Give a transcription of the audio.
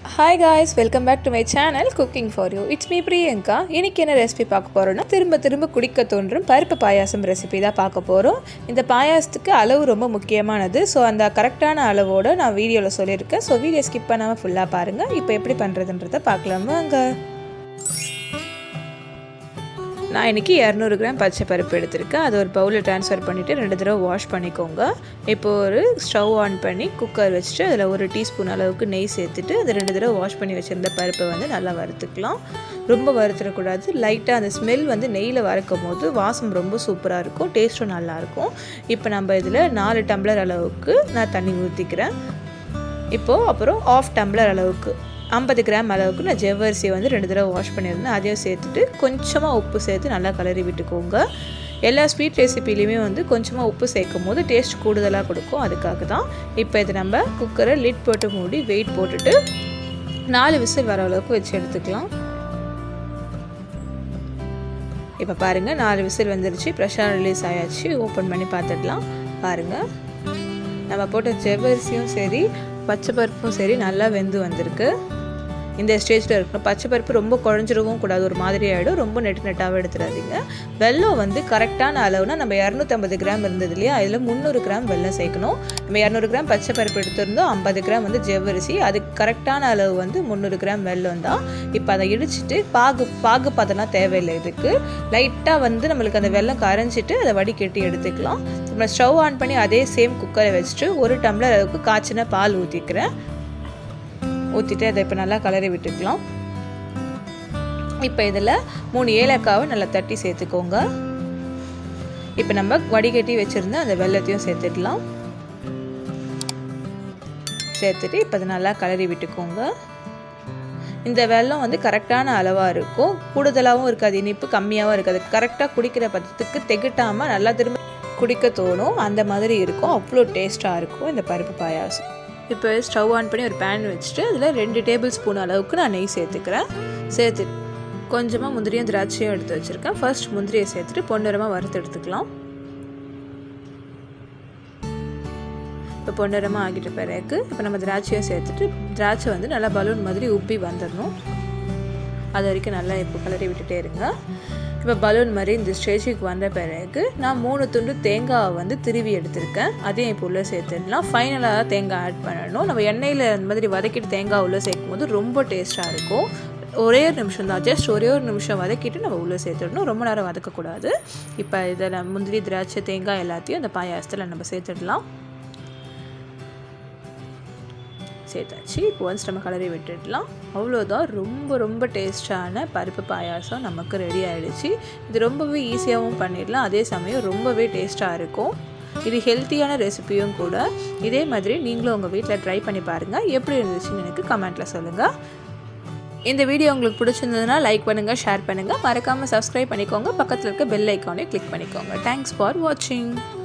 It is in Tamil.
hi guys welcome back to my channel cooking for you it's me Priyanka இன்னைக்கு என்ன ரெசிபி பார்க்க போகிறோன்னா திரும்ப திரும்ப குடிக்க தோன்றும் பருப்பு பாயாசம் ரெசிபி தான் பார்க்க போகிறோம் இந்த பாயாசத்துக்கு அளவு ரொம்ப முக்கியமானது ஸோ அந்த கரெக்டான அளவோடு நான் வீடியோவில் சொல்லியிருக்கேன் ஸோ வீடியோ ஸ்கிப் பண்ணாமல் ஃபுல்லாக பாருங்கள் இப்போ எப்படி பண்ணுறதுன்றதை பார்க்கலாம் வாங்க நான் இன்றைக்கி இரநூறு கிராம் பச்சை பருப்பு எடுத்திருக்கேன் அது ஒரு பவுலில் ட்ரான்ஸ்ஃபர் பண்ணிவிட்டு ரெண்டு தடவை வாஷ் பண்ணிக்கோங்க இப்போ ஒரு ஸ்டவ் ஆன் பண்ணி குக்கர் வச்சுட்டு அதில் ஒரு டீஸ்பூன் அளவுக்கு நெய் சேர்த்துட்டு அது ரெண்டு தடவை வாஷ் பண்ணி வச்சுருந்த பருப்பை வந்து நல்லா வறுத்துக்கலாம் ரொம்ப வறுத்துடக்கூடாது லைட்டாக அந்த ஸ்மெல் வந்து நெய்யில் வறுக்கும் போது வாசம் ரொம்ப சூப்பராக இருக்கும் டேஸ்ட்டும் நல்லாயிருக்கும் இப்போ நம்ம இதில் நாலு டம்ளர் அளவுக்கு நான் தண்ணி ஊற்றிக்கிறேன் இப்போது அப்புறம் ஆஃப் டம்ளர் அளவுக்கு ஐம்பது கிராம் அளவுக்கு நான் ஜவ்வரிசியை வந்து ரெண்டு தடவை வாஷ் பண்ணியிருந்தேன் அதையும் சேர்த்துட்டு கொஞ்சமாக உப்பு சேர்த்து நல்லா கலரி விட்டுக்கோங்க எல்லா ஸ்வீட் ரெசிபிலையுமே வந்து கொஞ்சமாக உப்பு சேர்க்கும் போது டேஸ்ட் கூடுதலாக கொடுக்கும் அதுக்காக தான் இப்போ இதை நம்ம குக்கரை லிட் போட்டு மூடி வெயிட் போட்டுட்டு நாலு விசில் வர அளவுக்கு வச்சு எடுத்துக்கலாம் இப்போ பாருங்கள் நாலு விசில் வந்துருச்சு ப்ரெஷர் ரிலீஸ் ஆயாச்சு ஓப்பன் பண்ணி பார்த்துடலாம் பாருங்கள் நம்ம போட்ட ஜவ்வரிசியும் சரி பச்சை பருப்பும் சரி நல்லா வெந்து வந்திருக்கு இந்த ஸ்டேஜில் இருக்கணும் பச்சை பருப்பு ரொம்ப குழஞ்சிடவும் கூடாது ஒரு மாதிரி ஆகிடும் ரொம்ப நெட்டு நெட்டாகவும் எடுத்துடாதீங்க வெல்லம் வந்து கரெக்டான அளவுனா நம்ம இரநூத்தம்பது கிராம் இருந்தது இல்லையா அதில் முந்நூறு கிராம் வெல்லம் சேர்க்கணும் நம்ம இரநூறு கிராம் பச்சை பருப்பு எடுத்திருந்தோம் ஐம்பது கிராம் வந்து ஜவ்வரிசி அதுக்கு கரெக்டான அளவு வந்து முந்நூறு கிராம் வெல்லம் தான் இப்போ அதை இடிச்சிட்டு பாகு பாகு பதம்லாம் தேவையில்லை இதுக்கு லைட்டாக வந்து நம்மளுக்கு அந்த வெல்லம் கரைஞ்சிட்டு அதை வடிகட்டி எடுத்துக்கலாம் நம்ம ஸ்டவ் ஆன் பண்ணி அதே சேம் குக்கரை வச்சுட்டு ஒரு டம்ளர் அளவுக்கு காய்ச்சின பால் ஊற்றிக்கிறேன் ஊற்றிட்டு அதை இப்போ நல்லா கலரி விட்டுக்கலாம் இப்போ இதில் மூணு ஏலக்காவை நல்லா தட்டி சேர்த்துக்கோங்க இப்போ நம்ம வடிகட்டி வச்சுருந்த அந்த வெள்ளத்தையும் சேர்த்துடலாம் சேர்த்துட்டு இப்போ அதை நல்லா கலரி விட்டுக்கோங்க இந்த வெள்ளம் வந்து கரெக்டான அளவாக இருக்கும் கூடுதலாகவும் இருக்காது இனிப்பு கம்மியாகவும் இருக்காது கரெக்டாக குடிக்கிற பதத்துக்கு திகட்டாமல் நல்லா திரும்ப குடிக்க தோணும் அந்த மாதிரி இருக்கும் அவ்வளோ டேஸ்ட்டாக இருக்கும் இந்த பருப்பு பாயாசம் இப்போ ஸ்டவ் ஆன் பண்ணி ஒரு பேன் வச்சுட்டு அதில் ரெண்டு டேபிள் ஸ்பூன் அளவுக்கு நான் நெய் சேர்த்துக்கிறேன் சேர்த்து கொஞ்சமாக முந்திரியும் திராட்சையும் எடுத்து வச்சுருக்கேன் ஃபர்ஸ்ட் முந்திரியை சேர்த்துட்டு பொன்னிறமாக வறுத்து எடுத்துக்கலாம் இப்போ பொன்னிறமாக ஆகிட்ட பிறகு இப்போ நம்ம திராட்சையும் சேர்த்துட்டு திராட்சை வந்து நல்லா பலூன் மாதிரி உப்பி வந்துடணும் அது வரைக்கும் நல்லா இப்போ கலரி விட்டுட்டே இருங்க இப்போ பலூன் மாதிரி இந்த ஸ்டேஜுக்கு வந்த பிறகு நான் மூணு துண்டு தேங்காவை வந்து திருவி எடுத்திருக்கேன் அதையும் இப்போ உள்ளே சேர்த்துடலாம் ஃபைனலாக தான் தேங்காய் ஆட் பண்ணணும் நம்ம எண்ணெயில் அந்த மாதிரி வதக்கிட்டு தேங்காய் உள்ளே சேர்க்கும் போது ரொம்ப டேஸ்ட்டாக இருக்கும் ஒரே ஒரு நிமிஷம் தான் ஜஸ்ட் ஒரே ஒரு நிமிஷம் வதக்கிட்டு நம்ம உள்ளே சேர்த்துடணும் ரொம்ப நேரம் வதக்கக்கூடாது இப்போ இதில் முந்திரி திராட்சை தேங்காய் எல்லாத்தையும் அந்த பாயாசத்தில் நம்ம சேர்த்துடலாம் சேர்த்தாச்சு இப்போ ஒன்ஸ் நம்ம கலரி விட்டுடலாம் அவ்வளோதான் ரொம்ப ரொம்ப டேஸ்டான பருப்பு பாயாசம் நமக்கு ரெடி ஆகிடுச்சு இது ரொம்பவே ஈஸியாகவும் பண்ணிடலாம் அதே சமயம் ரொம்பவே டேஸ்ட்டாக இருக்கும் இது ஹெல்த்தியான ரெசிபியும் கூட இதே மாதிரி நீங்களும் உங்கள் வீட்டில் ட்ரை பண்ணி பாருங்கள் எப்படி இருந்துச்சுன்னு எனக்கு கமெண்ட்டில் சொல்லுங்கள் இந்த வீடியோ உங்களுக்கு பிடிச்சிருந்ததுன்னா லைக் பண்ணுங்கள் ஷேர் பண்ணுங்கள் மறக்காமல் சப்ஸ்கிரைப் பண்ணிக்கோங்க பக்கத்தில் இருக்க பெல் ஐக்கானே கிளிக் பண்ணிக்கோங்க தேங்க்ஸ் ஃபார் வாட்சிங்